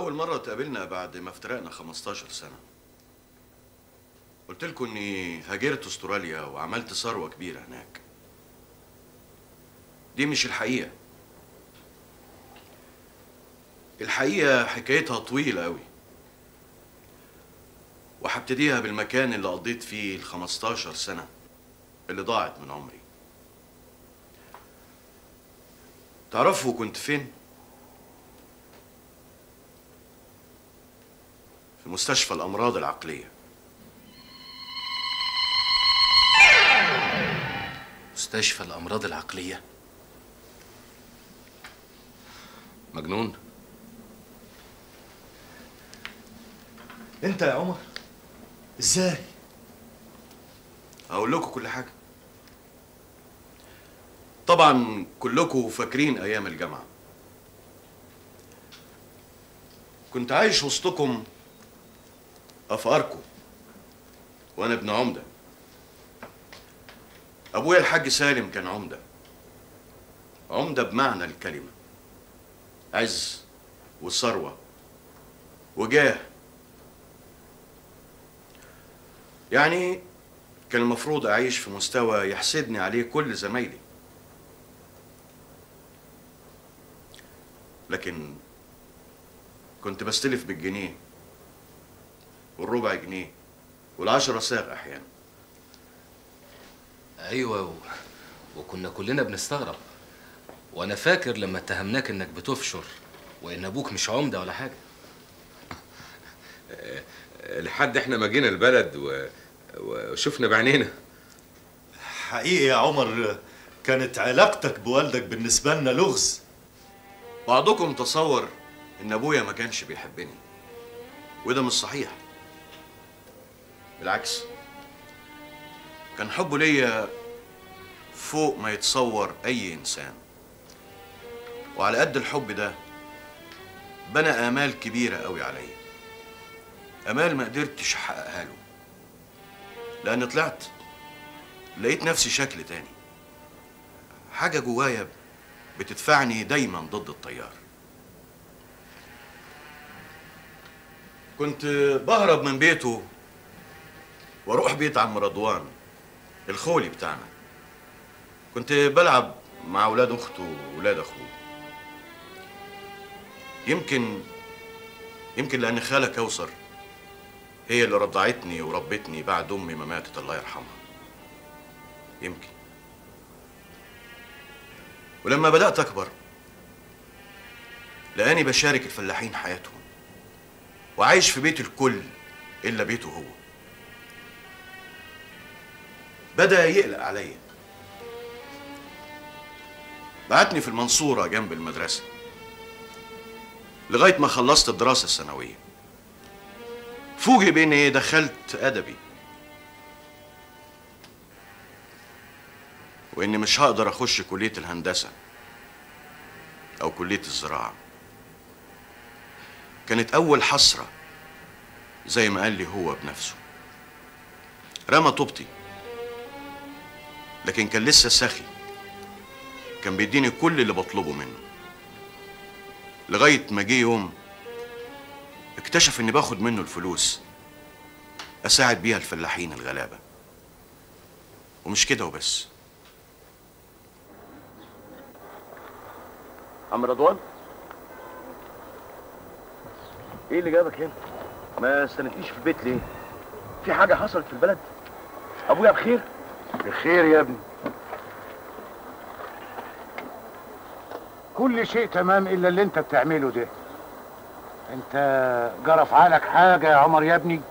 أول مرة اتقابلنا بعد ما افترقنا 15 سنة قلت لكم إني هاجرت أستراليا وعملت ثروة كبيرة هناك دي مش الحقيقة الحقيقة حكايتها طويلة أوي وهبتديها بالمكان اللي قضيت فيه ال 15 سنة اللي ضاعت من عمري تعرفوا كنت فين؟ في مستشفى الأمراض العقلية مستشفى الأمراض العقلية مجنون انت يا عمر ازاي هقول لكم كل حاجة طبعا كلكم فاكرين أيام الجامعة كنت عايش وسطكم أفقاركم وأنا ابن عمدة أبويا الحاج سالم كان عمدة عمدة بمعنى الكلمة عز وثروة وجاه يعني كان المفروض أعيش في مستوى يحسدني عليه كل زمايلي لكن كنت بستلف بالجنيه والربع جنيه والعشرة ساغ أحيانا أيوة و... وكنا كلنا بنستغرب وأنا فاكر لما اتهمناك إنك بتفشر وإن أبوك مش عمدة ولا حاجة لحد احنا ما جينا البلد و... وشفنا بعينينا حقيقي يا عمر كانت علاقتك بوالدك بالنسبة لنا لغز بعضكم تصور إن أبويا ما كانش بيحبني وده مش صحيح بالعكس كان حبه ليا فوق ما يتصور أي إنسان وعلى قد الحب ده بنى آمال كبيرة قوي عليا آمال ما قدرتش أحققها له لأن طلعت لقيت نفسي شكل تاني حاجة جوايا بتدفعني دايما ضد التيار كنت بهرب من بيته واروح بيت عم رضوان الخولي بتاعنا كنت بلعب مع اولاد اخته واولاد اخوه يمكن يمكن لان خاله كوثر هي اللي رضعتني وربتني بعد امي ما ماتت الله يرحمها يمكن ولما بدات اكبر لاني بشارك الفلاحين حياتهم وعايش في بيت الكل الا بيته هو بدا يقلق عليا بعتني في المنصورة جنب المدرسة لغاية ما خلصت الدراسة الثانوية فوجئ بإني دخلت أدبي وإني مش هقدر أخش كلية الهندسة أو كلية الزراعة كانت أول حسرة زي ما قال لي هو بنفسه رمى طوبتي لكن كان لسه سخي كان بيديني كل اللي بطلبه منه لغاية ما جه يوم اكتشف اني باخد منه الفلوس اساعد بيها الفلاحين الغلابة ومش كده وبس عم رضوان ايه اللي جابك هنا ما استنتنيش في البيت ليه في حاجة حصلت في البلد ابويا بخير بخير يا ابني كل شيء تمام الا اللي انت بتعمله ده انت جرى في عقلك حاجه يا عمر يا ابني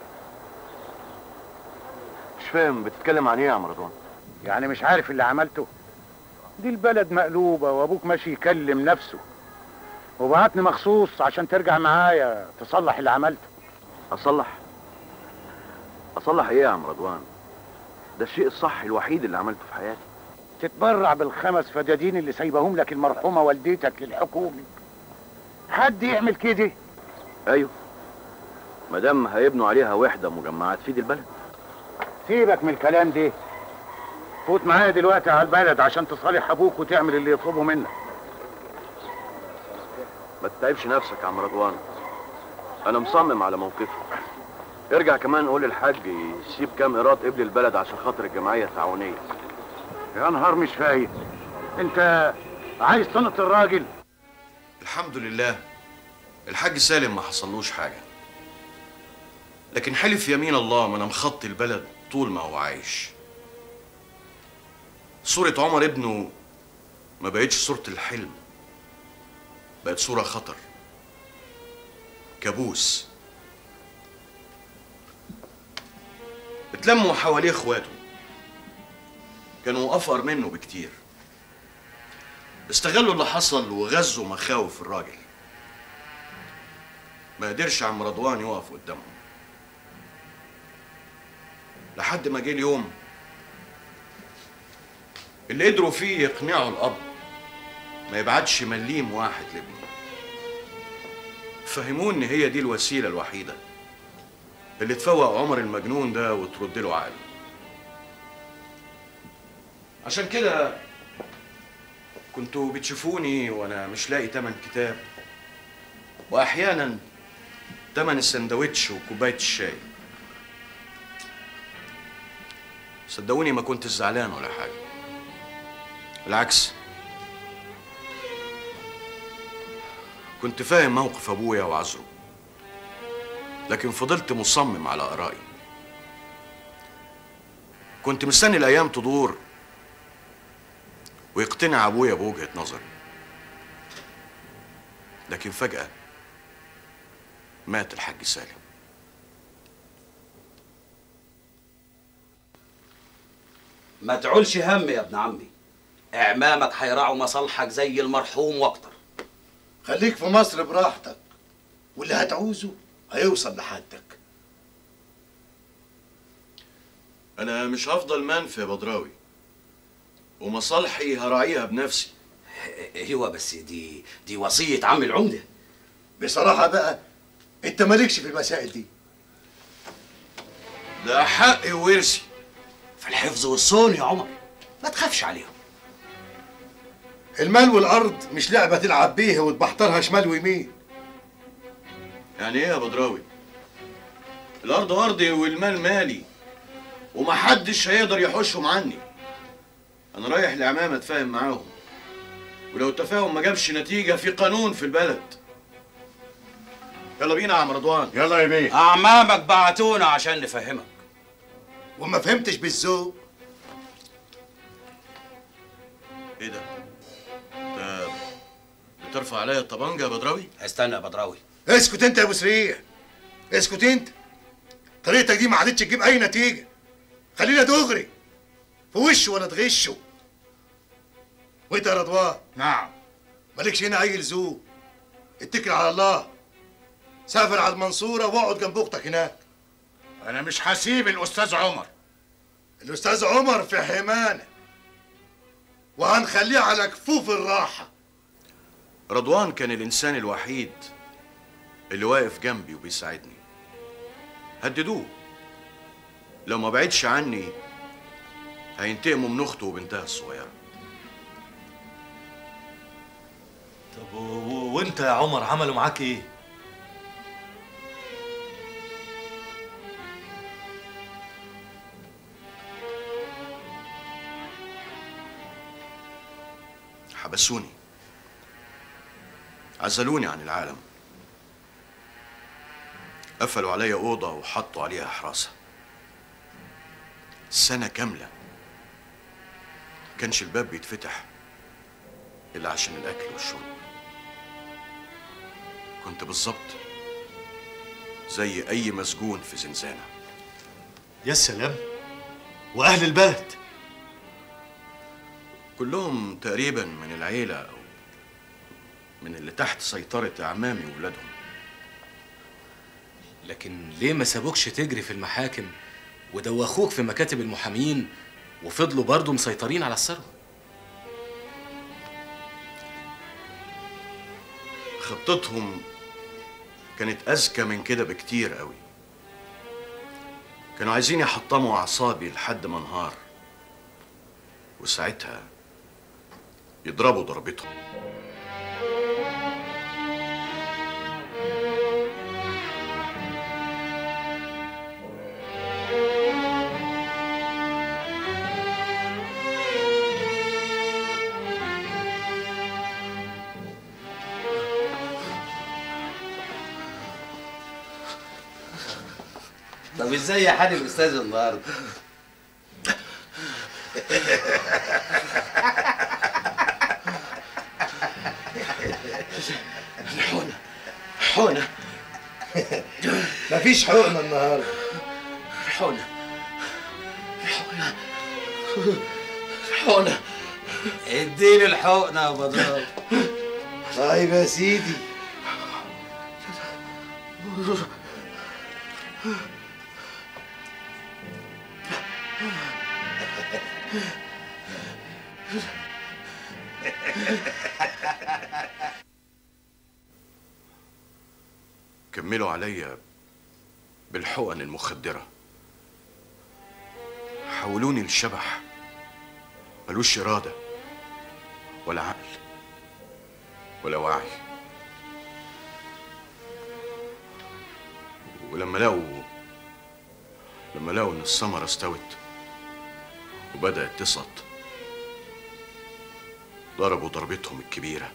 مش فاهم بتتكلم عن ايه يا عم رضوان يعني مش عارف اللي عملته دي البلد مقلوبه وابوك ماشي يكلم نفسه وبعتني مخصوص عشان ترجع معايا تصلح اللي عملته اصلح اصلح ايه يا عم رضوان ده الشيء الصح الوحيد اللي عملته في حياتي تتبرع بالخمس فدادين اللي سايبهم لك المرحومه والدتك للحكومي حد يعمل كده ايوه ما دام هيبنوا عليها وحده مجمعه تفيد البلد سيبك من الكلام ده فوت معايا دلوقتي على البلد عشان تصالح ابوك وتعمل اللي يطلبه منك ما تتعبش نفسك يا عم رضوان انا مصمم على موقفي ارجع كمان قول للحاج يسيب كام ايراد قبل البلد عشان خاطر الجمعيه التعاونيه يا نهار مش فايت انت عايز تنط الراجل الحمد لله الحاج سالم ما حصلوش حاجة لكن حلف يمين الله ما انا مخطي البلد طول ما هو عايش صورة عمر ابنه ما بقتش صورة الحلم بقت صورة خطر كابوس اتلموا حواليه اخواته كانوا افقر منه بكتير استغلوا اللي حصل وغزوا مخاوف الراجل ما قدرش عم رضوان يقف قدامهم لحد ما جه اليوم اللي قدروا فيه يقنعوا الاب ما يبعتش مليم واحد لابنه فهموه ان هي دي الوسيله الوحيده اللي تفوق عمر المجنون ده وترد له عقله عشان كده كنتوا بتشوفوني وانا مش لاقي تمن كتاب واحيانا تمن السندوتش وكوبايه الشاي صدقوني ما كنت زعلان ولا حاجه بالعكس كنت فاهم موقف ابويا وعذره لكن فضلت مصمم على ارائي كنت مستني الايام تدور ويقتنع ابويا بوجهه نظري لكن فجاه مات الحاج سالم ما تعولش هم يا ابن عمي اعمامك هيراعوا مصالحك زي المرحوم واكتر خليك في مصر براحتك واللي هتعوزه هيوصل لحدك انا مش هفضل منفي يا بدراوي ومصالحي هراعيها بنفسي ايوه بس دي دي وصيه عم العمده بصراحة بقى انت مالكش في المسائل دي ده حقي وورثي في الحفظ والصون يا عمر ما تخافش عليهم المال والارض مش لعبة تلعب بيها وتبحترها شمال ويمين يعني ايه يا بدراوي الارض ارضي والمال مالي ومحدش هيقدر يحوشهم عني انا رايح لعمام اتفاهم معاهم ولو التفاهم ما جابش نتيجه في قانون في البلد يلا بينا يا عم رضوان يلا يا بيه اعمامك بعتونا عشان نفهمك وما فهمتش بالذوق ايه ده ده بترفع عليا الطبنجه يا بدراوي استنى يا بدراوي اسكت انت يا ابو سريع اسكت انت طريقتك دي ما عادتش تجيب اي نتيجة خلينا دغري في وشه ولا تغشه وانت يا رضوان نعم مالكش هنا اي لزوم اتكل على الله سافر على المنصورة واقعد جنب اختك هناك انا مش هسيب الاستاذ عمر الاستاذ عمر في حمانة وهنخليه على كفوف الراحة رضوان كان الانسان الوحيد اللي واقف جنبي وبيساعدني هددوه لو ما بعدش عني هينتقموا من اخته وبنتها الصغيره طب و- و- وانت يا عمر عملوا معاك ايه؟ حبسوني عزلوني عن العالم قفلوا عليا أوضة وحطوا عليها حراسة سنة كاملة كانش الباب بيتفتح إلا عشان الأكل والشرب كنت بالظبط زي أي مسجون في زنزانة يا سلام واهل البلد كلهم تقريبا من العيلة أو من اللي تحت سيطرة أعمامي وولادهم لكن ليه ما سابوكش تجري في المحاكم ودوخوك في مكاتب المحامين وفضلوا برضه مسيطرين على الثروة خطتهم كانت أذكى من كده بكتير قوي كانوا عايزين يحطموا أعصابي لحد ما انهار وساعتها يضربوا ضربتهم طب ازاي يا حالي الاستاذ النهارده الحقنة حقنة مفيش حقنة النهاردة الحقنة الحقنة الحقنة اديني الحقنة يا بدران طيب يا سيدي كملوا عليا بالحقن المخدرة حولوني لشبح ملوش إرادة ولا عقل ولا وعي ولما لقوا لما لقوا إن الثمرة استوت وبدأت تسقط ضربوا ضربتهم الكبيره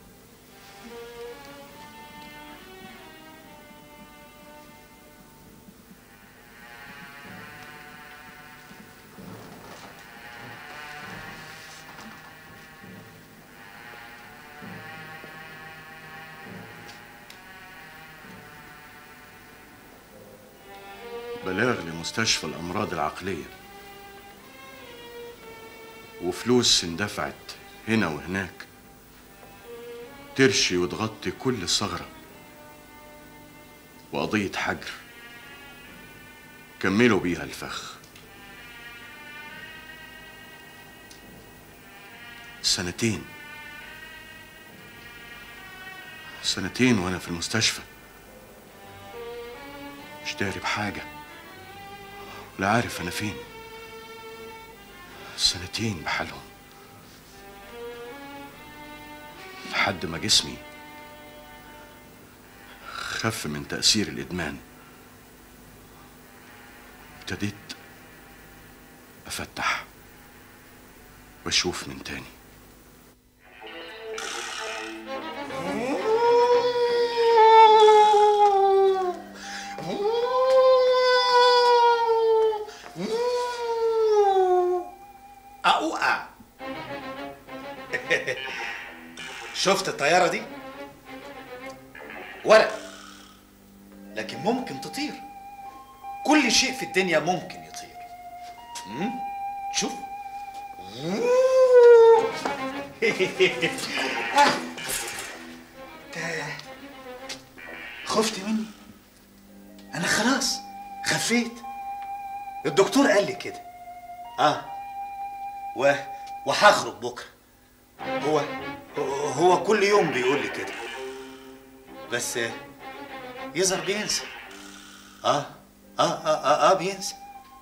بلاغ لمستشفى الأمراض العقلية وفلوس اندفعت هنا وهناك ترشي وتغطي كل ثغرة وقضية حجر كملوا بيها الفخ سنتين سنتين وأنا في المستشفى مش داري بحاجة ولا عارف أنا فين سنتين بحالهم لحد ما جسمي خف من تأثير الإدمان ابتديت أفتح وأشوف من تاني أوقع شفت الطيارة دي؟ ورق لكن ممكن تطير كل شيء في الدنيا ممكن يطير مم؟ شوف آه. خفت مني انا خلاص خفيت الدكتور قال لي كده اه و... وهخرج بكره هو هو كل يوم بيقول لي كده بس يظهر بينسى اه اه اه اه, آه بينسى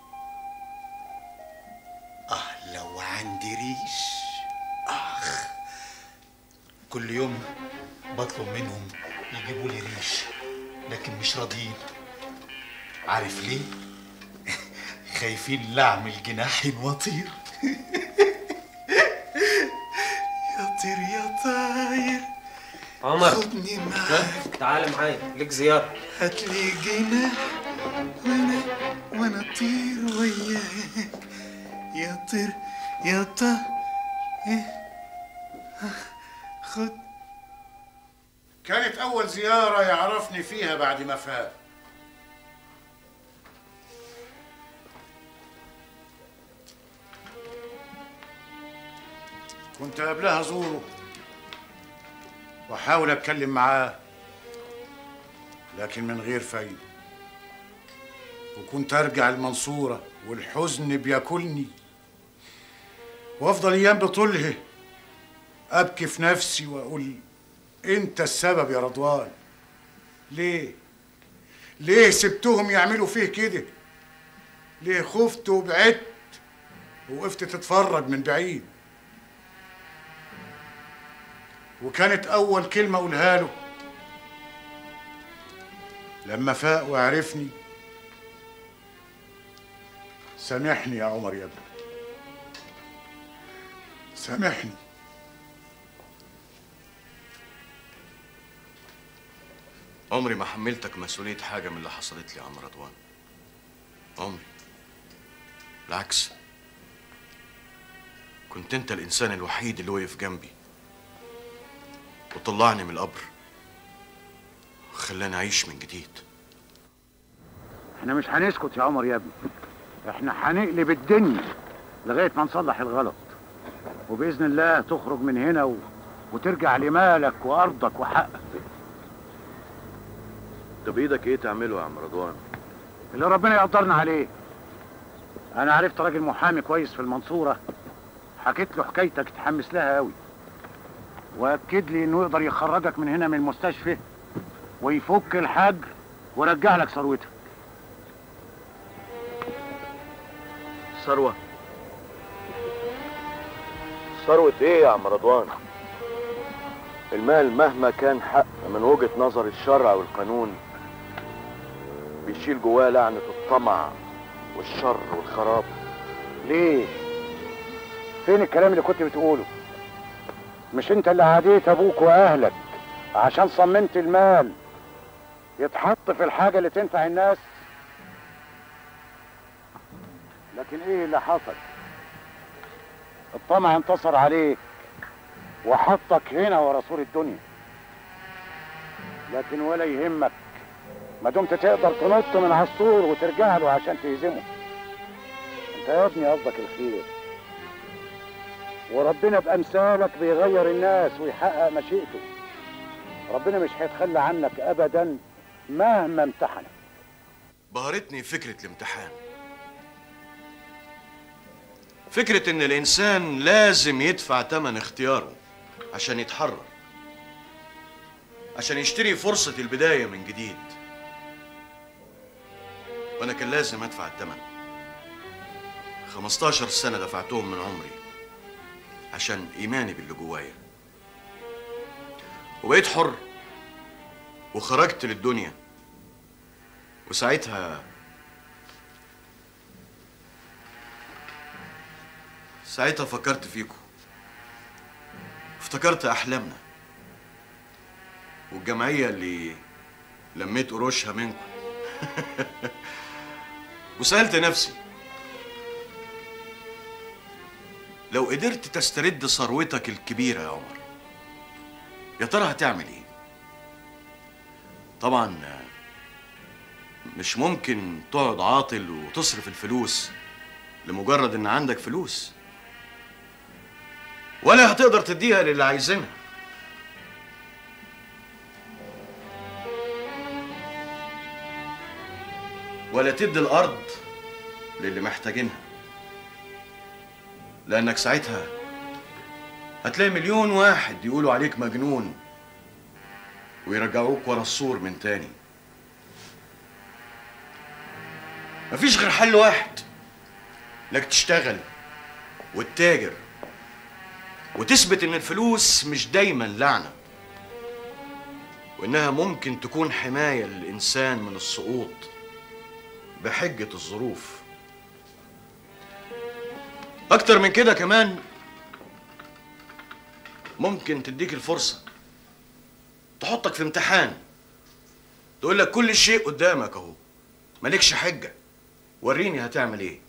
اه لو عندي ريش اخ كل يوم بطلب منهم يجيبوا لي ريش لكن مش راضيين عارف ليه خايفين لا اعمل جناحي واطير يا طير يا طاير عمر خدني معاك تعال معايا ليك زيارة هات لي جناح وانا وانا اطير وياك يا طير يا طا إيه؟ خد كانت أول زيارة يعرفني فيها بعد ما فات كنت قبلها أزوره وأحاول أتكلم معاه لكن من غير فايدة وكنت أرجع المنصورة والحزن بياكلني وأفضل أيام بطولها أبكي في نفسي وأقول انت السبب يا رضوان ليه ليه سبتهم يعملوا فيه كده ليه خفت وبعدت ووقفت تتفرج من بعيد وكانت اول كلمه اقولها له لما فاق وعرفني سامحني يا عمر يا ابني سامحني عمري ما حملتك مسؤولية حاجة من اللي حصلت لي يا عم رضوان عمري بالعكس كنت انت الانسان الوحيد اللي وقف جنبي وطلعني من القبر وخلاني اعيش من جديد احنا مش هنسكت يا عمر يا ابني احنا هنقلب الدنيا لغايه ما نصلح الغلط وباذن الله تخرج من هنا و... وترجع لمالك وارضك وحقك طب ايدك ايه تعمله يا عم رضوان اللي ربنا يقدرنا عليه انا عرفت راجل محامي كويس في المنصوره حكيت له حكايتك اتحمس لها قوي واكد لي انه يقدر يخرجك من هنا من المستشفى ويفك الحجر ويرجع لك ثروتك ثروة ثروة ايه يا عم رضوان المال مهما كان حق من وجهة نظر الشرع والقانون بيشيل جواه لعنة الطمع والشر والخراب ليه فين الكلام اللي كنت بتقوله مش انت اللي عاديت ابوك واهلك عشان صممت المال يتحط في الحاجة اللي تنفع الناس لكن ايه اللي حصل الطمع انتصر عليك وحطك هنا ورا سور الدنيا لكن ولا يهمك ما دمت تقدر تنط من على السور وترجع له عشان تهزمه انت يا ابني قصدك الخير وربنا بامثالك بيغير الناس ويحقق مشيئته ربنا مش هيتخلى عنك ابدا مهما امتحنك بهرتني فكرة الامتحان فكرة ان الانسان لازم يدفع تمن اختياره عشان يتحرر عشان يشتري فرصة البداية من جديد وانا كان لازم ادفع التمن 15 سنة دفعتهم من عمري عشان ايماني باللي جوايا وبقيت حر وخرجت للدنيا وساعتها ساعتها فكرت فيكم افتكرت احلامنا والجمعيه اللي لميت قروشها منكم وسالت نفسي لو قدرت تسترد ثروتك الكبيره يا عمر يا ترى هتعمل ايه طبعا مش ممكن تقعد عاطل وتصرف الفلوس لمجرد ان عندك فلوس ولا هتقدر تديها للي عايزينها ولا تدي الارض للي محتاجينها لانك ساعتها هتلاقي مليون واحد يقولوا عليك مجنون ويرجعوك ورا السور من تاني مفيش غير حل واحد انك تشتغل وتتاجر وتثبت ان الفلوس مش دايما لعنه وانها ممكن تكون حمايه للانسان من السقوط بحجه الظروف اكتر من كده كمان ممكن تديك الفرصه تحطك في امتحان تقول لك كل شيء قدامك اهو مالكش حجه وريني هتعمل ايه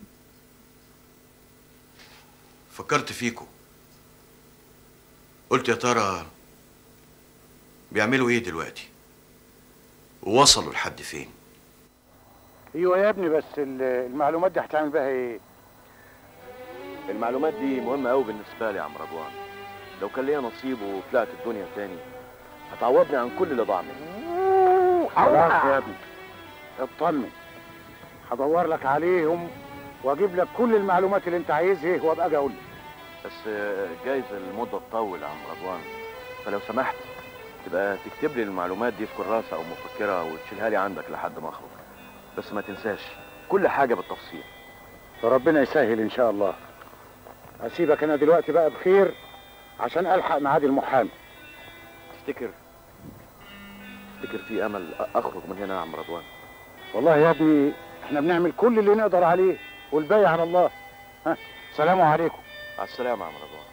فكرت فيكم قلت يا ترى بيعملوا ايه دلوقتي ووصلوا لحد فين ايوه يا ابني بس ال- المعلومات دي هتعمل بها ايه المعلومات دي مهمة قوي بالنسبة لي يا عم رضوان لو كان ليا نصيب وطلعت الدنيا تاني هتعوضني عن كل اللي ضاع مني خلاص يا ابني اطمن هدور لك عليهم واجيب لك كل المعلومات اللي انت عايزها وابقى اجي اقول لك بس آه، جايز المدة تطول يا عم رضوان فلو سمحت تبقى تكتب لي المعلومات دي في كراسة أو مفكرة وتشيلها لي عندك لحد ما أخرج بس ما تنساش كل حاجة بالتفصيل فربنا يسهل ان شاء الله اسيبك انا دلوقتي بقى بخير عشان الحق ميعاد المحامي تفتكر تفتكر في أمل أ- أخرج من هنا يا عم رضوان والله يا ابني احنا بنعمل كل اللي نقدر عليه والباقي على الله ها سلام عليكم على السلامة يا عم رضوان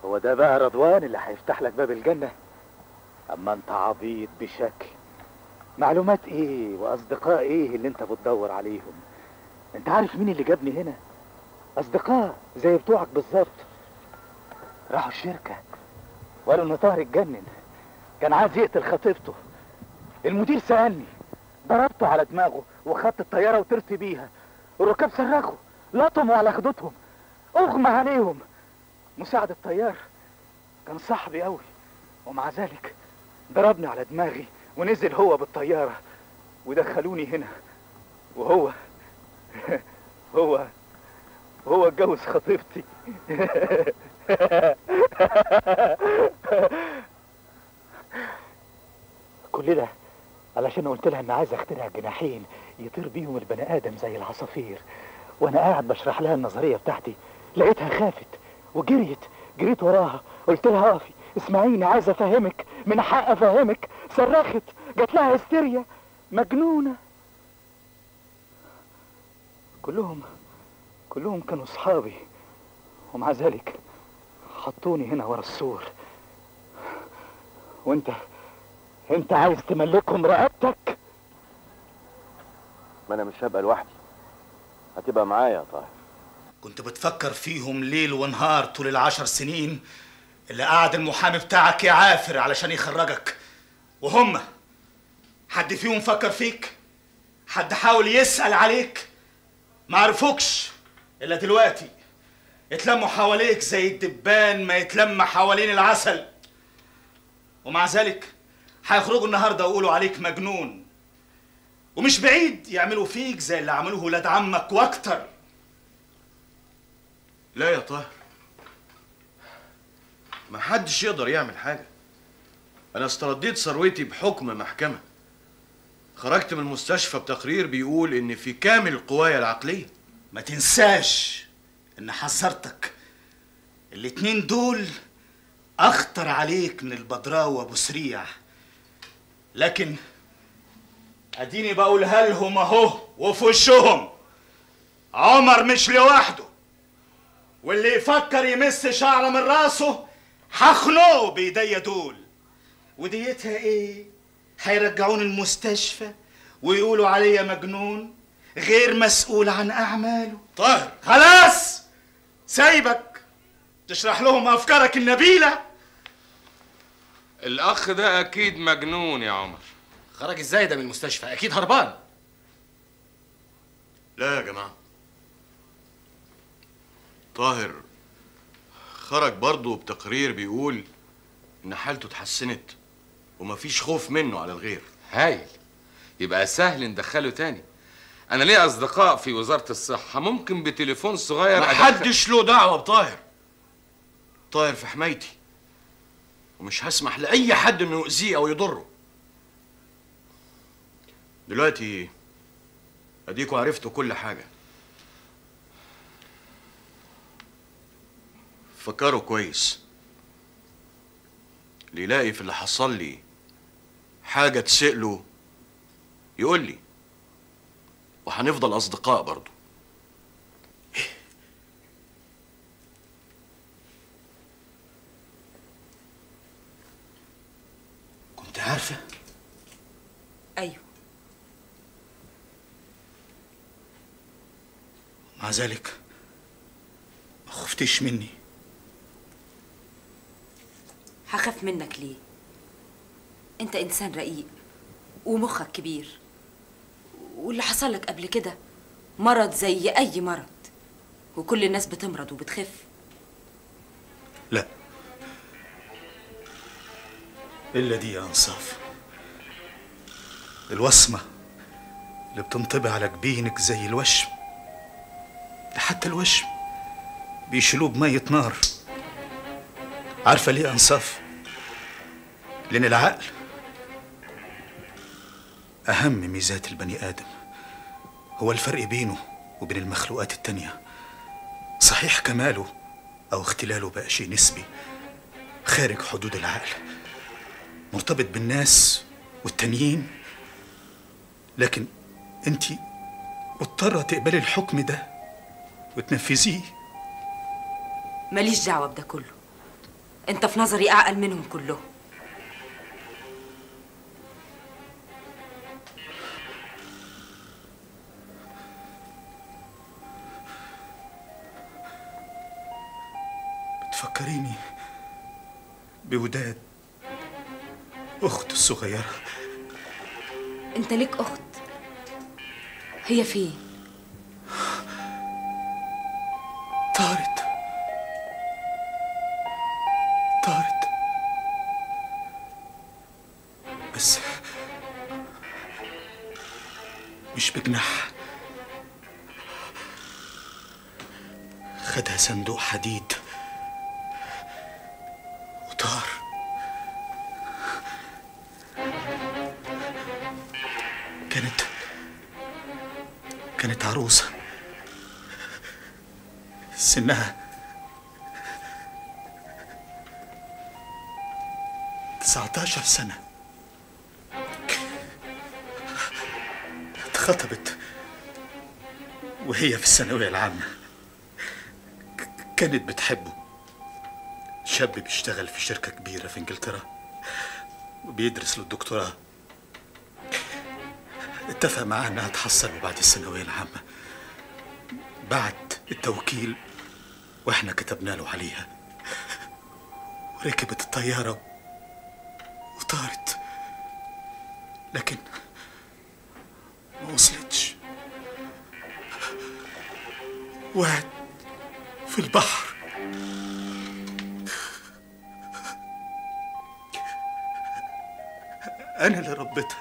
هو ده بقى رضوان اللي هيفتح لك باب الجنة اما انت عبيط بشكل معلومات ايه واصدقاء ايه اللي انت بتدور عليهم انت عارف مين اللي جابني هنا اصدقاء زي بتوعك بالظبط راحوا الشركة وقالوا ان طاهر اتجنن كان عايز يقتل خطيبته المدير سألني ضربته على دماغه وخدت الطيارة وطرت بيها الركاب صرخوا لطموا على خدودهم اغمى عليهم مساعد الطيار كان صاحبي قوي ومع ذلك ضربني على دماغي ونزل هو بالطيارة ودخلوني هنا وهو هو هو اتجوز خطيبتي كل ده علشان قلت لها اني عايز اخترع جناحين يطير بيهم البني ادم زي العصافير وانا قاعد بشرح لها النظريه بتاعتي لقيتها خافت وجريت جريت وراها قلت لها اقفي اسمعيني عايز افهمك من حق افهمك صرخت جات لها هستيريا مجنونه كلهم كلهم كانوا اصحابي ومع ذلك حطوني هنا ورا السور وانت انت عايز تملكهم رقبتك ما انا مش هبقى لوحدي هتبقى معايا يا طاهر كنت بتفكر فيهم ليل ونهار طول العشر سنين اللي قعد المحامي بتاعك يعافر علشان يخرجك وهم حد فيهم فكر فيك حد حاول يسأل عليك ما عرفوكش الا دلوقتي اتلموا حواليك زي الدبان ما يتلم حوالين العسل ومع ذلك هيخرجوا النهارده ويقولوا عليك مجنون ومش بعيد يعملوا فيك زي اللي عملوه ولاد عمك واكتر لا يا طاهر ما حدش يقدر يعمل حاجة أنا استرديت ثروتي بحكم محكمة خرجت من المستشفى بتقرير بيقول إن في كامل قوايا العقلية ما تنساش ان حذرتك الاتنين دول اخطر عليك من البدراوة وابو سريع لكن اديني بقولها لهم اهو وفي وشهم عمر مش لوحده واللي يفكر يمس شعره من راسه هخنقه بايديا دول وديتها ايه هيرجعوني المستشفى ويقولوا عليا مجنون غير مسؤول عن اعماله طاهر خلاص سايبك تشرح لهم افكارك النبيله الاخ ده اكيد مجنون يا عمر خرج ازاي ده من المستشفى اكيد هربان لا يا جماعة طاهر خرج برضه بتقرير بيقول إن حالته اتحسنت ومفيش خوف منه على الغير هايل يبقى سهل ندخله تاني انا ليا اصدقاء في وزاره الصحه ممكن بتليفون صغير أدخل- محدش له دعوة بطاهر طاهر في حمايتي ومش هسمح لأي حد إنه يؤذيه أو يضره دلوقتي أديكوا عرفتوا كل حاجة فكروا كويس اللي يلاقي في اللي حصل لي حاجة تسأله يقول لي وهنفضل أصدقاء برضه كنت عارفه ايوه مع ذلك ما خفتش مني هخاف منك ليه انت انسان رقيق ومخك كبير واللي حصل لك قبل كده مرض زي اي مرض وكل الناس بتمرض وبتخف لا إلا دي يا أنصاف الوصمة اللي بتنطبع على جبينك زي الوشم ده حتى الوشم بيشيلوه بمية نار عارفة ليه يا أنصاف؟ لأن العقل أهم ميزات البني آدم هو الفرق بينه وبين المخلوقات التانية صحيح كماله أو اختلاله بقى شيء نسبي خارج حدود العقل مرتبط بالناس والتانيين لكن انت مضطرة تقبلي الحكم ده وتنفذيه ماليش دعوه بده كله انت في نظري اعقل منهم كلهم بتفكريني بوداد أختي الصغيرة انت ليك اخت هي فين طارت طارت بس مش بجناح خدها صندوق حديد وطار كانت كانت عروسة سنها تسعتاشر سنة اتخطبت وهي في الثانوية العامة ك- كانت بتحبه شاب بيشتغل في شركة كبيرة في انجلترا وبيدرس للدكتوراه اتفق معاها انها تحصل بعد الثانوية العامة بعت التوكيل واحنا كتبنا له عليها وركبت الطيارة وطارت لكن ما وصلتش وقعت في البحر أنا اللي ربيتها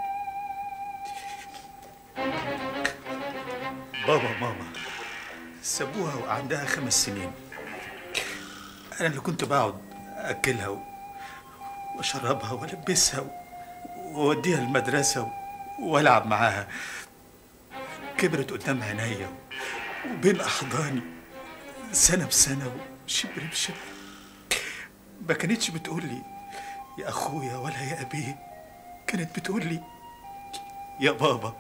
بابا وماما سابوها وعندها خمس سنين أنا اللي كنت بقعد أكلها و- وأشربها وألبسها و- وأوديها المدرسة و- وألعب معاها كبرت قدام عينيا وبين أحضاني سنة بسنة وشبر بشبر ما كانتش بتقول لي يا أخويا ولا يا أبيه كانت بتقول لي يا بابا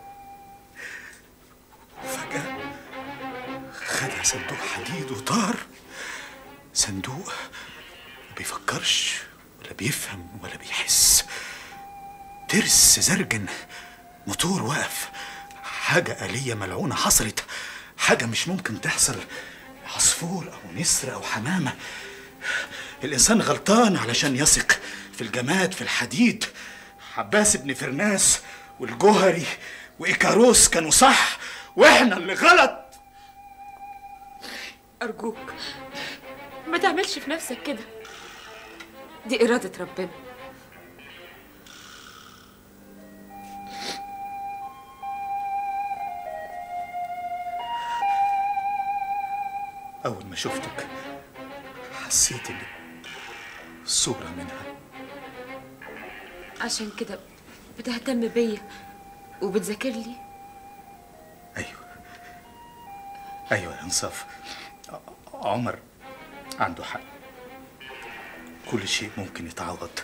فجأة خدها صندوق حديد وطار صندوق ما بيفكرش ولا بيفهم ولا بيحس ترس زرجن موتور وقف حاجة آلية ملعونة حصلت حاجة مش ممكن تحصل عصفور أو نسر أو حمامة الإنسان غلطان علشان يثق في الجماد في الحديد عباس بن فرناس والجوهري وإيكاروس كانوا صح وإحنا اللي غلط أرجوك ما تعملش في نفسك كده دي إرادة ربنا أول ما شفتك حسيت إن صورة منها عشان كده بتهتم بيا وبتذاكر لي أيوة يا إنصاف ع- عمر عنده حق كل شيء ممكن يتعوض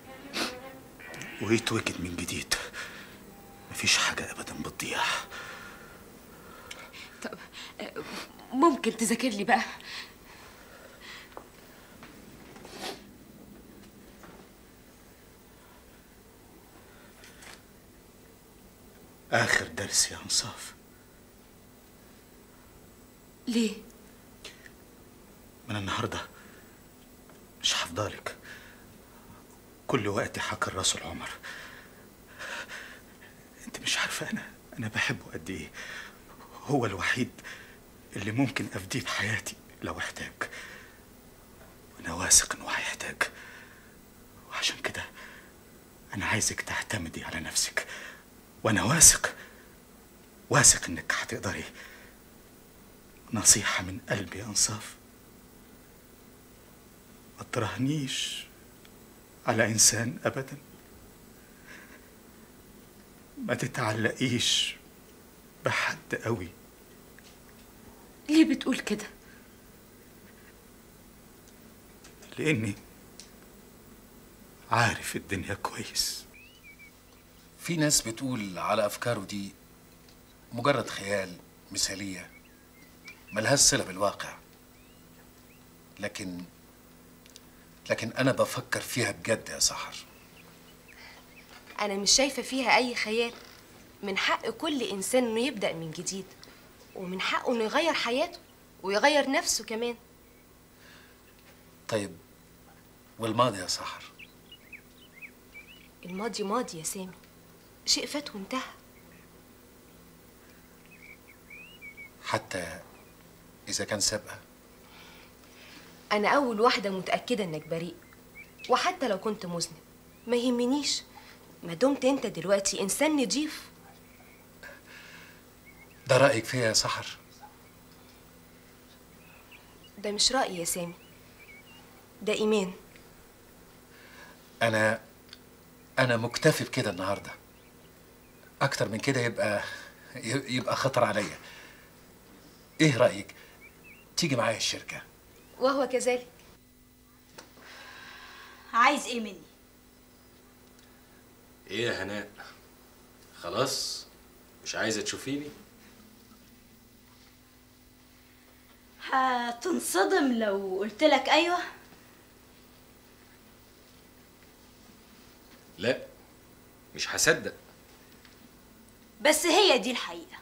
ويتوجد من جديد مفيش حاجة أبدا بتضيع طب آه، ممكن تذاكر لي بقى آخر درس يا إنصاف ليه من النهاردة مش هفضلك كل وقتي هكرسه لعمر انت مش عارفة انا انا بحبه قد ايه هو الوحيد اللي ممكن افديه بحياتي لو احتاج وانا واثق انه هيحتاج وعشان كده انا عايزك تعتمدي على نفسك وانا واثق واثق انك هتقدري نصيحة من قلبي يا انصاف ما تراهنيش على انسان ابدا ما تتعلقيش بحد قوي ليه بتقول كده لاني عارف الدنيا كويس في ناس بتقول على أفكاره دي مجرد خيال مثالية ملهاش صلة بالواقع لكن لكن انا بفكر فيها بجد يا سحر انا مش شايفه فيها اي خيال من حق كل انسان انه يبدا من جديد ومن حقه انه يغير حياته ويغير نفسه كمان طيب والماضي يا سحر الماضي ماضي يا سامي شيء فات وانتهى حتى اذا كان سابقه انا اول واحده متاكده انك بريء وحتى لو كنت مذنب ما يهمنيش ما دمت انت دلوقتي انسان نضيف ده رايك فيها يا سحر ده مش رايي يا سامي ده ايمان انا انا مكتفي بكده النهارده اكتر من كده يبقى يبقى خطر عليا ايه رايك تيجي معايا الشركه وهو كذلك عايز ايه مني ايه يا هناء خلاص مش عايزه تشوفيني هتنصدم لو قلت لك ايوه لا مش هصدق بس هي دي الحقيقه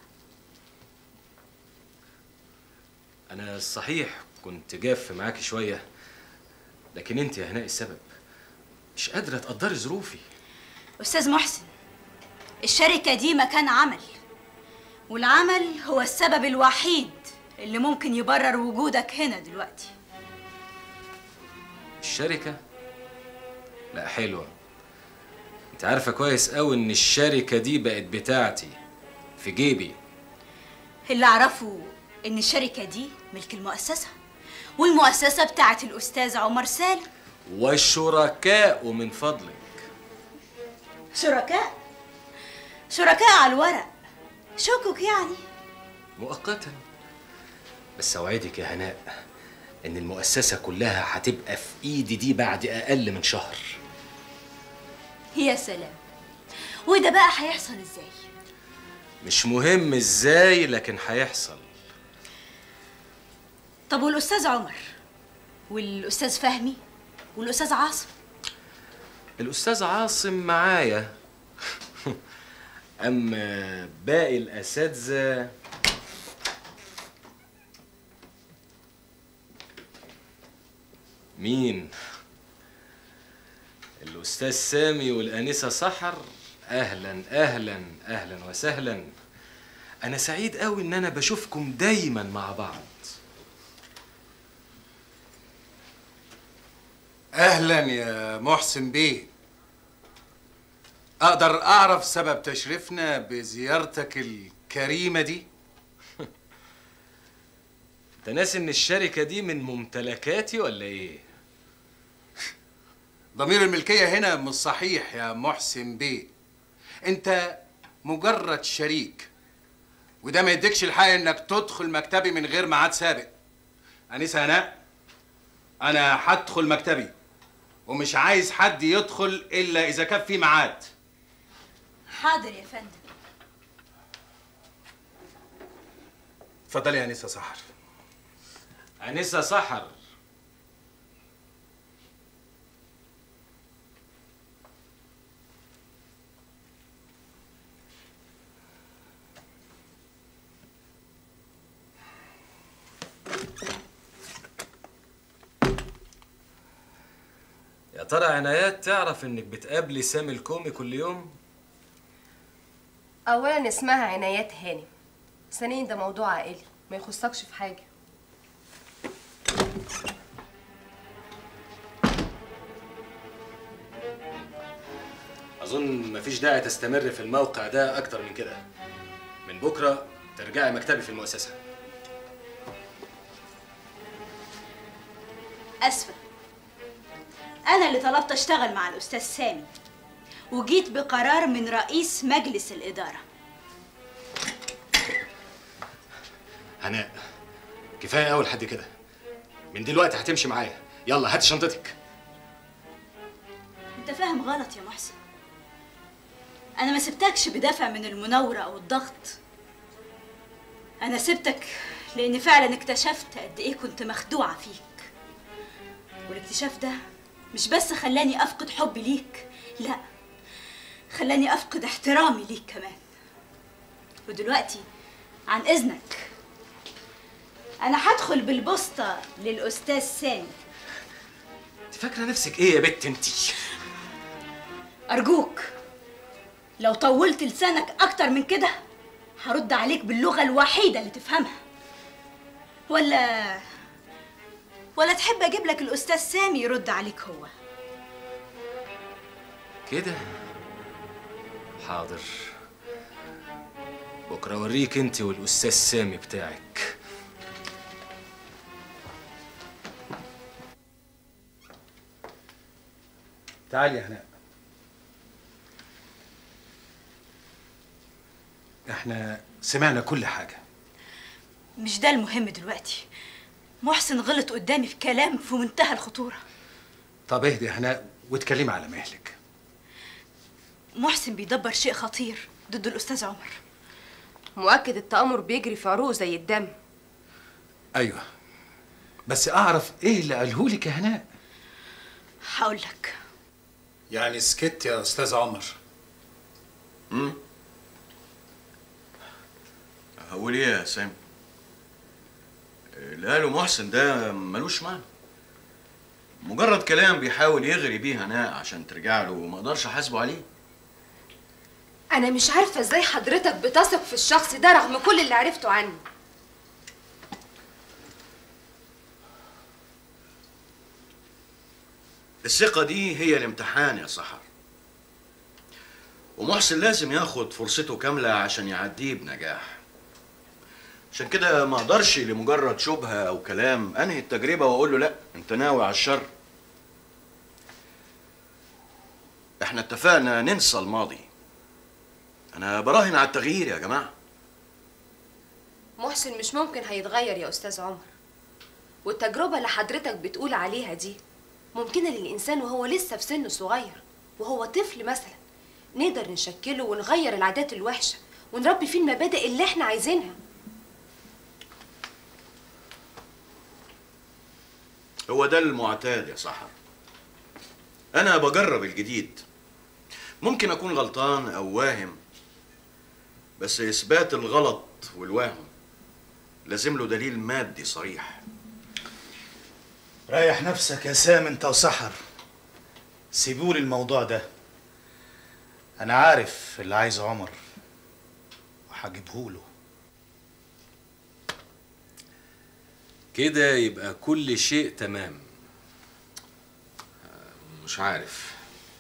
انا صحيح كنت جاف معاكي شويه لكن انت يا هناء السبب مش قادره تقدري ظروفي استاذ محسن الشركه دي مكان عمل والعمل هو السبب الوحيد اللي ممكن يبرر وجودك هنا دلوقتي الشركه لا حلوه انت عارفه كويس قوي ان الشركه دي بقت بتاعتي في جيبي اللي اعرفه ان الشركه دي ملك المؤسسه والمؤسسه بتاعت الاستاذ عمر سالم والشركاء من فضلك شركاء شركاء على الورق شكك يعني مؤقتا بس اوعدك يا هناء ان المؤسسه كلها هتبقى في ايدي دي بعد اقل من شهر يا سلام وده بقى هيحصل ازاي مش مهم ازاي لكن هيحصل طب والاستاذ عمر والاستاذ فهمي والاستاذ عاصم الاستاذ عاصم معايا اما باقي الاساتذه مين الاستاذ سامي والانسه سحر اهلا اهلا اهلا وسهلا انا سعيد قوي ان انا بشوفكم دايما مع بعض اهلا يا محسن بيه اقدر اعرف سبب تشريفنا بزيارتك الكريمه دي انت ناسي ان الشركه دي من ممتلكاتي ولا ايه ضمير الملكيه هنا مش صحيح يا محسن بيه انت مجرد شريك وده ما يديكش الحق انك تدخل مكتبي من غير ميعاد سابق انسه هناء انا هدخل مكتبي ومش عايز حد يدخل الا اذا كان في ميعاد حاضر يا فندم اتفضلي يا انسه سحر انسه سحر يا ترى عنايات تعرف انك بتقابلي سامي الكومي كل يوم اولا اسمها عنايات هانم ثانيا ده موضوع عائلي ما يخصكش في حاجه اظن مفيش داعي تستمر في الموقع ده اكتر من كده من بكره ترجعي مكتبي في المؤسسه اسفه انا اللي طلبت اشتغل مع الاستاذ سامي وجيت بقرار من رئيس مجلس الاداره هناء كفايه قوي لحد كده من دلوقتي هتمشي معايا يلا هات شنطتك انت فاهم غلط يا محسن انا ما سبتكش بدافع من المناوره او الضغط انا سبتك لاني فعلا اكتشفت قد ايه كنت مخدوعه فيك والاكتشاف ده مش بس خلاني افقد حبي ليك لا خلاني افقد احترامي ليك كمان ودلوقتي عن اذنك انا هدخل بالبوسطه للاستاذ سامي انت فاكره نفسك ايه يا بت انت ارجوك لو طولت لسانك اكتر من كده هرد عليك باللغه الوحيده اللي تفهمها ولا ولا تحب اجيب لك الاستاذ سامي يرد عليك هو كده حاضر بكره اوريك انت والاستاذ سامي بتاعك تعالي يا هناء احنا سمعنا كل حاجة مش ده المهم دلوقتي محسن غلط قدامي في كلام في منتهى الخطوره طب اهدي يا هناء واتكلمي على مهلك محسن بيدبر شيء خطير ضد الاستاذ عمر مؤكد التآمر بيجري في عروقه زي الدم ايوه بس اعرف ايه اللي قاله لك يا هناء هقول لك يعني سكت يا استاذ عمر امم هقول ايه يا سامي اللي قاله محسن ده ملوش معنى مجرد كلام بيحاول يغري بيه هناء عشان ترجع له وما اقدرش احاسبه عليه انا مش عارفه ازاي حضرتك بتثق في الشخص ده رغم كل اللي عرفته عنه الثقة دي هي الامتحان يا سحر ومحسن لازم ياخد فرصته كاملة عشان يعديه بنجاح عشان كده ما اقدرش لمجرد شبهة او كلام انهي التجربة واقول له لا انت ناوي على الشر احنا اتفقنا ننسى الماضي انا براهن على التغيير يا جماعة محسن مش ممكن هيتغير يا استاذ عمر والتجربه اللي حضرتك بتقول عليها دي ممكنه للانسان وهو لسه في سن صغير وهو طفل مثلا نقدر نشكله ونغير العادات الوحشه ونربي فيه المبادئ اللي احنا عايزينها هو ده المعتاد يا سحر انا بجرب الجديد ممكن اكون غلطان او واهم بس اثبات الغلط والوهم لازم له دليل مادي صريح ريح نفسك يا سام انت وسحر سيبولي الموضوع ده انا عارف اللي عايزه عمر وهجيبهوله كده يبقى كل شيء تمام مش عارف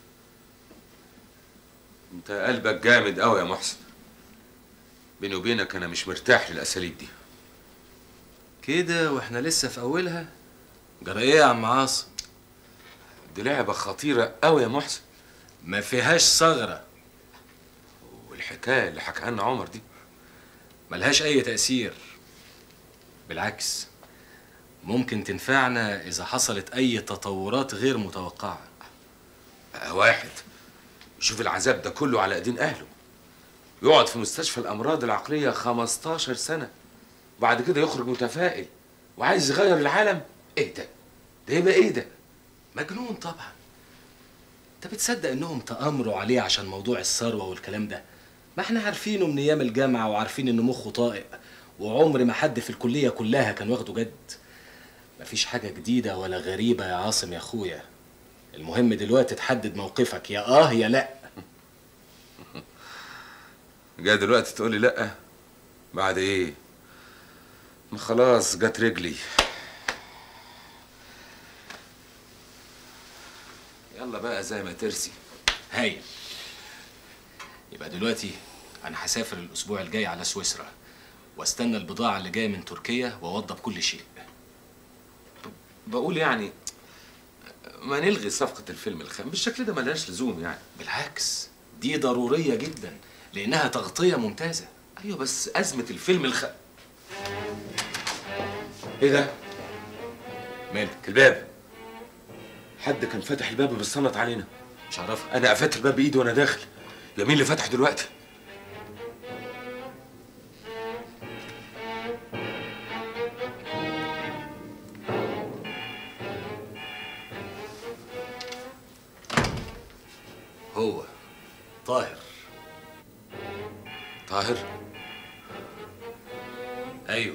انت قلبك جامد قوي يا محسن بيني وبينك انا مش مرتاح للاساليب دي كده واحنا لسه في اولها جرى ايه يا عم عاصم دي لعبة خطيرة قوي يا محسن ما فيهاش ثغرة والحكاية اللي حكاها لنا عمر دي ملهاش اي تأثير بالعكس ممكن تنفعنا اذا حصلت اي تطورات غير متوقعة بقى واحد يشوف العذاب ده كله على ايدين اهله يقعد في مستشفى الامراض العقلية 15 سنة وبعد كده يخرج متفائل وعايز يغير العالم ايه ده ده يبقى ايه ده مجنون طبعا انت بتصدق انهم تآمروا عليه عشان موضوع الثروة والكلام ده ما احنا عارفينه من ايام الجامعة وعارفين ان مخه طائق وعمر ما حد في الكلية كلها كان واخده جد مفيش حاجة جديدة ولا غريبة يا عاصم يا اخويا المهم دلوقتي تحدد موقفك يا اه يا لا جاي دلوقتي تقولي لا بعد ايه ما خلاص جت رجلي يلا بقى زي ما ترسي هايل يبقى دلوقتي انا هسافر الاسبوع الجاي على سويسرا واستنى البضاعة اللي جاية من تركيا واوضب كل شيء بقول يعني ما نلغي صفقة الفيلم الخام بالشكل ده ملهاش لزوم يعني بالعكس دي ضرورية جدا لانها تغطية ممتازة ايوه بس ازمة الفيلم الخ ايه ده؟ مالك؟ الباب حد كان فاتح الباب وبيصنط علينا مش عارفك انا قفلت الباب بايدي وانا داخل يا مين اللي فتح دلوقتي؟ طاهر طاهر ايوه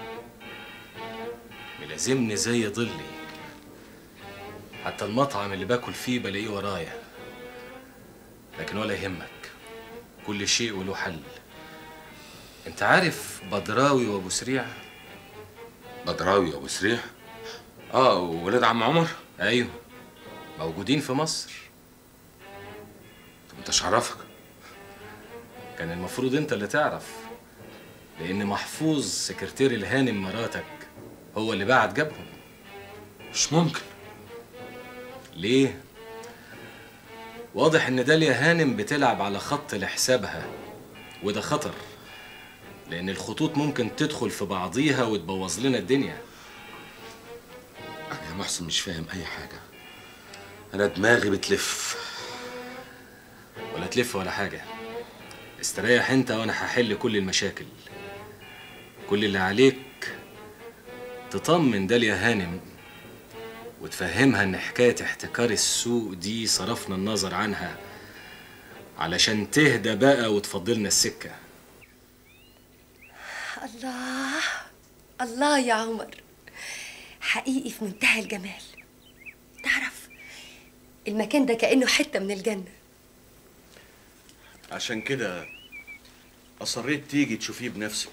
ملازمني زي ظلي حتى المطعم اللي باكل فيه بلاقيه ورايا لكن ولا يهمك كل شيء وله حل انت عارف بدراوي وابو سريع بدراوي وابو سريع اه ولاد عم عمر ايوه موجودين في مصر طب انت مش عارفك كان المفروض انت اللي تعرف لان محفوظ سكرتير الهانم مراتك هو اللي بعت جابهم مش ممكن ليه واضح ان داليا هانم بتلعب على خط لحسابها وده خطر لان الخطوط ممكن تدخل في بعضيها وتبوظ لنا الدنيا انا يا محسن مش فاهم اي حاجه انا دماغي بتلف ولا تلف ولا حاجه استريح انت وانا هحل كل المشاكل كل اللي عليك تطمن داليا هانم وتفهمها ان حكايه احتكار السوق دي صرفنا النظر عنها علشان تهدى بقى وتفضلنا السكه الله الله يا عمر حقيقي في منتهى الجمال تعرف المكان ده كأنه حتة من الجنة عشان كده أصريت تيجي تشوفيه بنفسك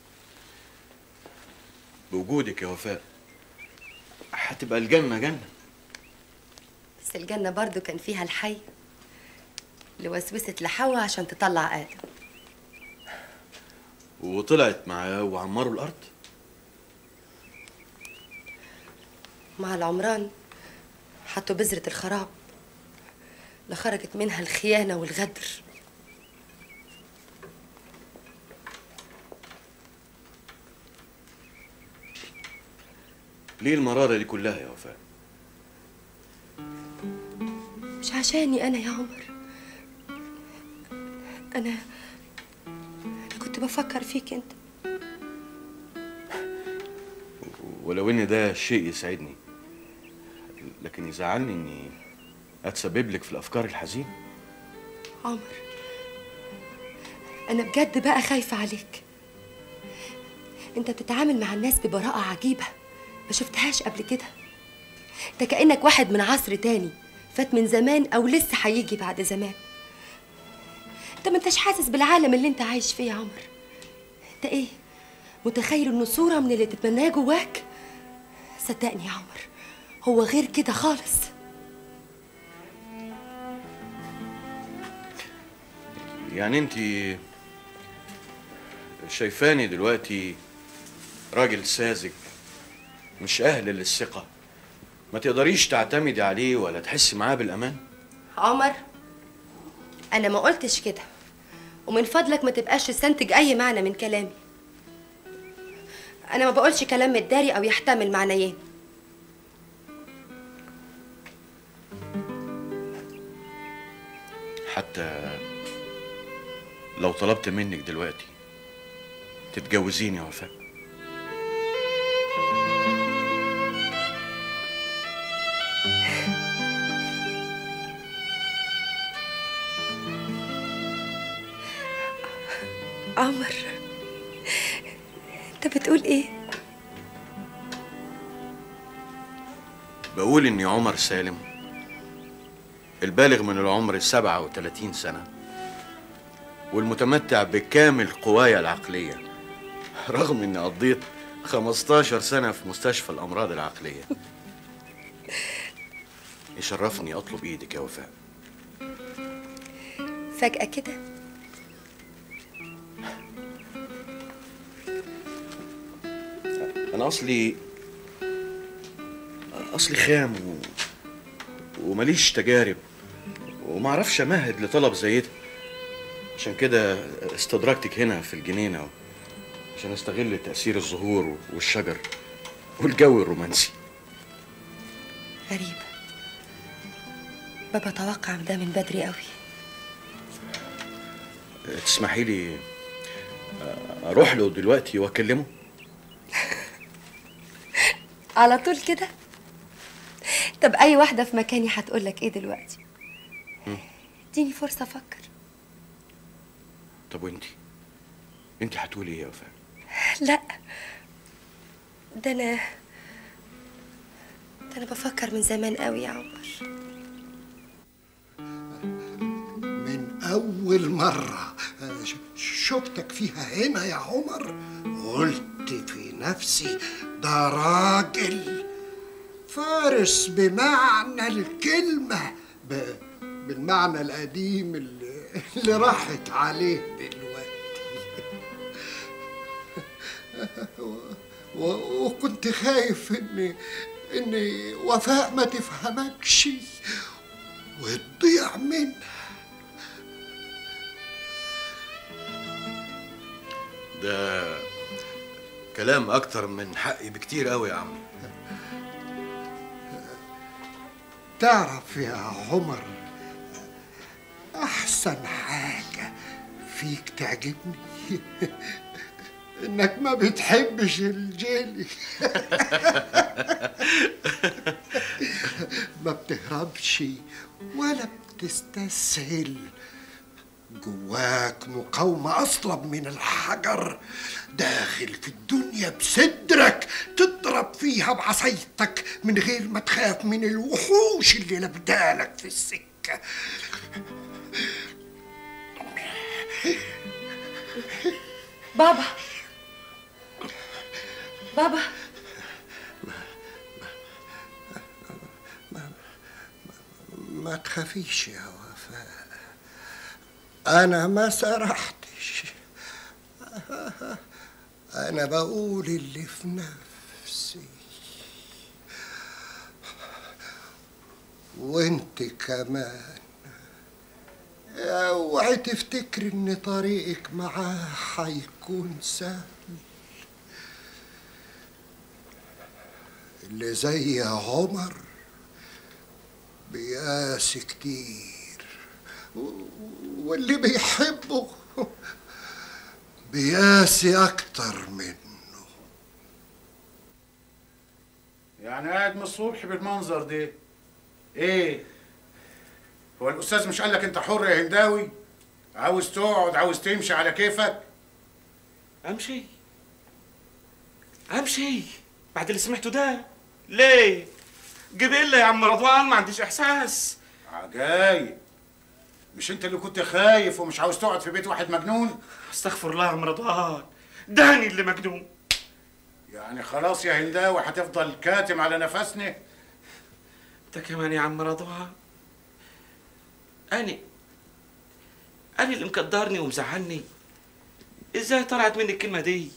بوجودك يا وفاء هتبقى الجنة جنة بس الجنة برضو كان فيها الحي اللي وسوست لحواء عشان تطلع آدم وطلعت معاه وعمروا الأرض مع العمران حطوا بذرة الخراب لخرجت منها الخيانة والغدر ليه المرارة دي كلها يا وفاء مش عشاني أنا يا عمر أنا أنا كنت بفكر فيك أنت ولو ان ده شيء يسعدني لكن يزعلني اني اتسبب لك في الافكار الحزينه عمر أنا بجد بقى خايفة عليك أنت بتتعامل مع الناس ببراءة عجيبة ما شفتهاش قبل كده أنت كأنك واحد من عصر تاني فات من زمان أو لسه هيجي بعد زمان أنت ما أنتش حاسس بالعالم اللي أنت عايش فيه يا عمر أنت إيه متخيل إنه صورة من اللي تتمناه جواك صدقني يا عمر هو غير كده خالص يعني انت شايفاني دلوقتي راجل ساذج مش اهل للثقه ما تقدريش تعتمدي عليه ولا تحسي معاه بالامان عمر انا ما قلتش كده ومن فضلك ما تبقاش تستنتج اي معنى من كلامي انا ما بقولش كلام متداري او يحتمل معنيين حتى لو طلبت منك دلوقتي تتجوزيني يا وفاء عمر انت بتقول ايه بقول اني عمر سالم البالغ من العمر 37 سنة والمتمتع بكامل قوايا العقلية رغم اني قضيت 15 سنة في مستشفى الأمراض العقلية يشرفني أطلب إيدك يا وفاء فجأة كده أنا أصلي أصلي خام و... ومليش تجارب ومعرفش أمهد لطلب زي ده عشان كده استدركتك هنا في الجنينة عشان استغل تأثير الزهور والشجر والجو الرومانسي غريب بابا توقع ده من بدري قوي تسمحي لي أروح له دلوقتي وأكلمه على طول كده طب اي واحده في مكاني هتقول لك ايه دلوقتي اديني فرصه افكر طب وانتي انتي هتقولي ايه يا وفاء لا ده انا ده انا بفكر من زمان قوي يا عمر من أول مرة آه، ش- شفتك فيها هنا يا عمر قلت في نفسي ده راجل فارس بمعنى الكلمة ب... بالمعنى القديم اللي, اللي راحت عليه دلوقتي و... وكنت خايف ان ان وفاء ما تفهمكش وتضيع منها ده كلام اكتر من حقي بكتير قوي يا عم تعرف يا عمر احسن حاجه فيك تعجبني انك ما بتحبش الجيلي ما بتهربش ولا بتستسهل جواك مقاومة أصلب من الحجر داخل في الدنيا بصدرك تضرب فيها بعصايتك من غير ما تخاف من الوحوش اللي لبدالك في السكة بابا بابا ما تخافيش يا وفاء أنا ما سرحتش أنا بقول اللي في نفسي وانت كمان اوعي تفتكر ان طريقك معاه هيكون سهل اللي زي عمر بيقاس كتير و- واللي بيحبه بيقاسي اكتر منه يعني قاعد من الصبح بالمنظر ده ايه هو الاستاذ مش قال لك انت حر يا هنداوي عاوز تقعد عاوز تمشي على كيفك امشي امشي بعد اللي سمعته ده ليه جبلة يا عم رضوان ما عنديش احساس عجايب مش انت اللي كنت خايف ومش عاوز تقعد في بيت واحد مجنون استغفر الله يا عم رضوان داني اللي مجنون يعني خلاص يا هنداوي هتفضل كاتم على نفسنا انت كمان يا عم رضوان اني اني اللي مقدرني ومزعلني ازاي طلعت مني الكلمه دي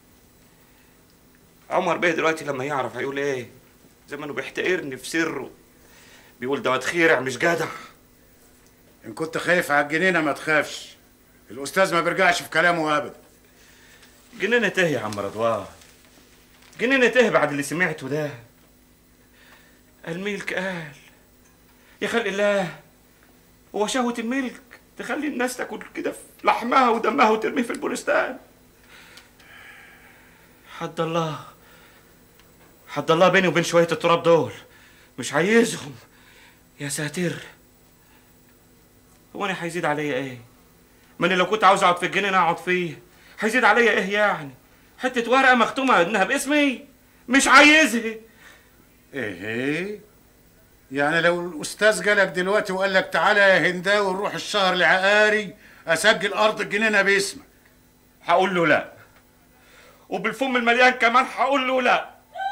عمر بيه دلوقتي لما يعرف هيقول ايه زمانه بيحتقرني في سره بيقول ده خيرع مش جدع ان كنت خايف على الجنينه ما تخافش الاستاذ ما بيرجعش في كلامه ابدا جنينة ايه يا عم رضوان جنينة ايه بعد اللي سمعته ده الملك قال يا خلق الله هو شهوة الملك تخلي الناس تاكل كده في لحمها ودمها وترميه في البولستان حد الله حد الله بيني وبين شوية التراب دول مش عايزهم يا ساتر هو انا هيزيد عليا ايه ما انا لو كنت عاوز اقعد في الجنينة اقعد فيه هيزيد عليا ايه يعني حتة ورقة مختومة انها باسمي مش عايزها ايه يعني لو الاستاذ جالك دلوقتي وقال لك تعالى يا هنداوي نروح الشهر العقاري اسجل ارض الجنينه باسمك هقول له لا وبالفم المليان كمان هقول له لا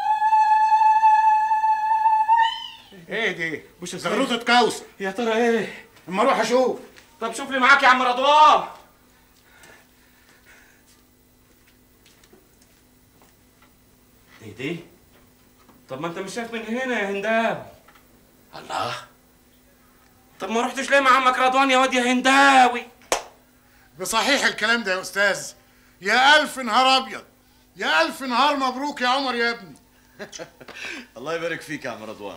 ايه دي مش زغروطة كوثر يا ترى ايه اما اروح اشوف طب شوف لي معاك يا عم رضوان ايه دي طب ما انت مش شايف من هنا يا هنداوي الله طب ما رحتش ليه مع عمك رضوان يا واد يا هنداوي بصحيح الكلام ده يا استاذ يا الف نهار ابيض يا الف نهار مبروك يا عمر يا ابني الله يبارك فيك يا عم رضوان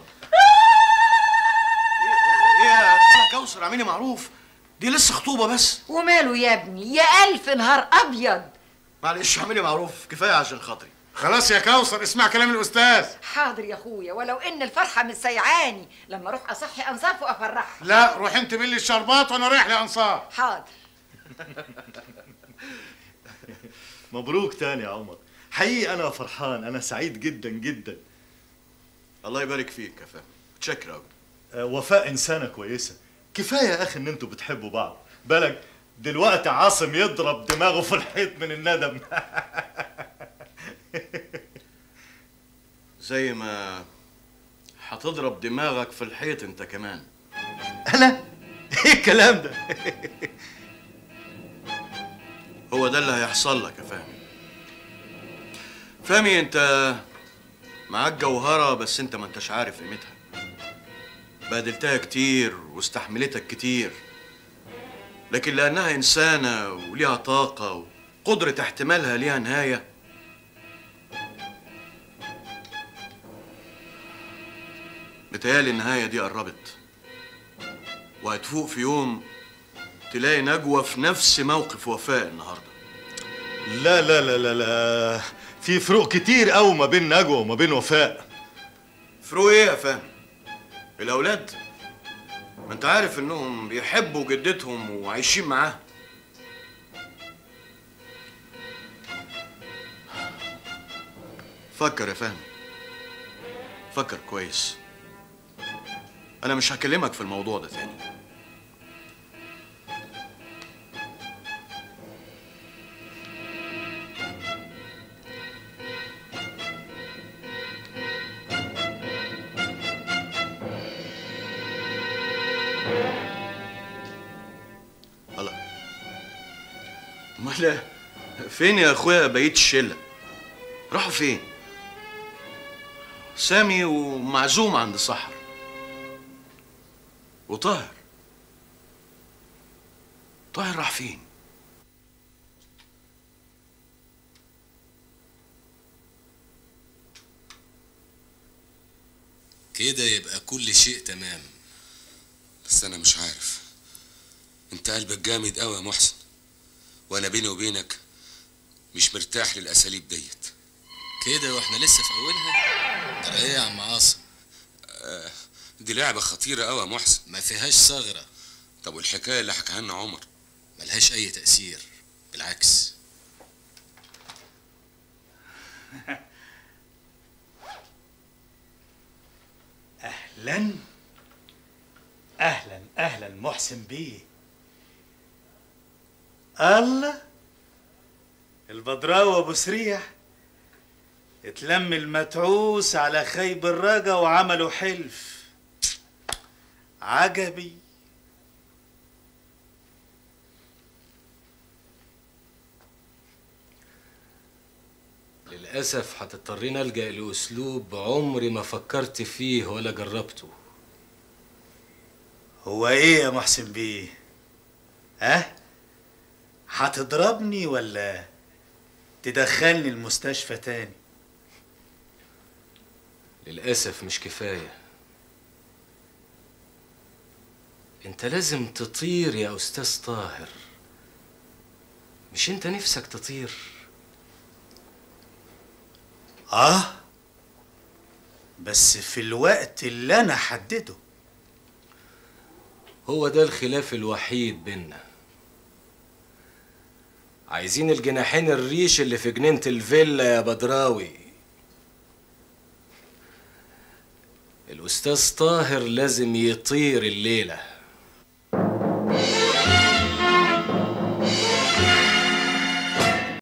ايه يا خالة كوثر اعملي معروف دي لسه خطوبه بس وماله يا ابني يا ألف نهار أبيض معلش اعملي معروف كفايه عشان خاطري خلاص يا كوثر اسمع كلام الاستاذ حاضر يا أخويا ولو إن الفرحة مش سيعاني لما أروح أصحي أنصاف وأفرحها لا روح انت بلي الشربات وانا رايح لانصار حاضر مبروك تاني يا عمر حقيقي انا فرحان انا سعيد جدا جدا الله يبارك فيك يا فهمي متشكر قوي آه، وفاء انسانه كويسه كفايه يا اخي ان انتوا بتحبوا بعض بالك دلوقتي عاصم يضرب دماغه في الحيط من الندم زي ما هتضرب دماغك في الحيط انت كمان انا ايه الكلام ده هو ده اللي هيحصل لك يا فهمي فهمي انت معاك جوهرة بس انت ما انتش عارف قيمتها بادلتها كتير واستحملتك كتير لكن لأنها إنسانة وليها طاقة وقدرة احتمالها ليها نهاية متهيألي النهاية دي قربت وهتفوق في يوم تلاقي نجوى في نفس موقف وفاء النهارده لا لا لا لا لا في فروق كتير قوي ما بين نجوى وما بين وفاء فروق ايه يا فهمي؟ الأولاد ما انت عارف انهم بيحبوا جدتهم وعايشين معاها فكر يا فهمي فكر كويس انا مش هكلمك في الموضوع ده تاني الله امال فين يا اخويا بقيت الشله راحوا فين سامي ومعزوم عند سحر وطاهر طاهر راح فين كده يبقى كل شيء تمام بس انا مش عارف انت قلبك جامد قوي يا محسن وانا بيني وبينك مش مرتاح للاساليب ديت كده واحنا لسه في اولها ترى ايه يا عم عاصم آه دي لعبه خطيره قوي يا محسن ما فيهاش ثغره طب والحكايه اللي حكاها لنا عمر ملهاش اي تاثير بالعكس اهلا اهلا اهلا محسن بيه الله البدراوي ابو سريح اتلم المتعوس على خيب الرجا وعملوا حلف عجبي للأسف هتضطرين ألجأ لأسلوب عمري ما فكرت فيه ولا جربته هو ايه يا محسن بيه ها هتضربني ولا تدخلني المستشفى تاني للأسف مش كفاية انت لازم تطير يا أستاذ طاهر مش انت نفسك تطير اه بس في الوقت اللي انا حدده هو ده الخلاف الوحيد بينا عايزين الجناحين الريش اللي في جنينة الفيلا يا بدراوي الأستاذ طاهر لازم يطير الليلة